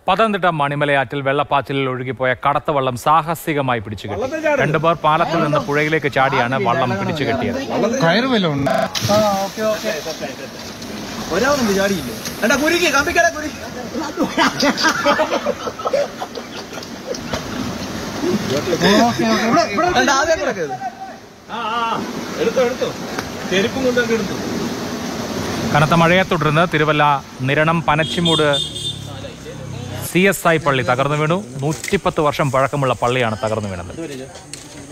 പത്തനംതിട്ട മണിമലയാറ്റിൽ വെള്ളപ്പാച്ചിലിൽ ഒഴുകിപ്പോയ കടത്ത വള്ളം സാഹസികമായി പിടിച്ചു കെട്ടി രണ്ടുപേർ പാലത്തിൽ നിന്ന് പുഴയിലേക്ക് ചാടിയാണ് വള്ളം പിടിച്ചു കെട്ടിയത് കയറ് വല്ലതും ഉണ്ട് ഒരാളുണ്ട് ചാടിയില്ലേ എടാ കുരുക്കി കമ്പിക്കട കുരുക്കി എടാ, ആദ്യം കൂടെ കേറ്. എടുത്തോ എടുത്തോ ചെരുപ്പും കൊണ്ടൊക്കെ എടുത്തു കനത്ത മഴയെ തുടർന്ന് Thiruvalla Niranam Panachimoodu C S I പള്ളി തകർന്നു വീണു നൂറ്റിപ്പത്ത് വർഷം പഴക്കമുള്ള പള്ളിയാണ് തകർന്നു വീണത്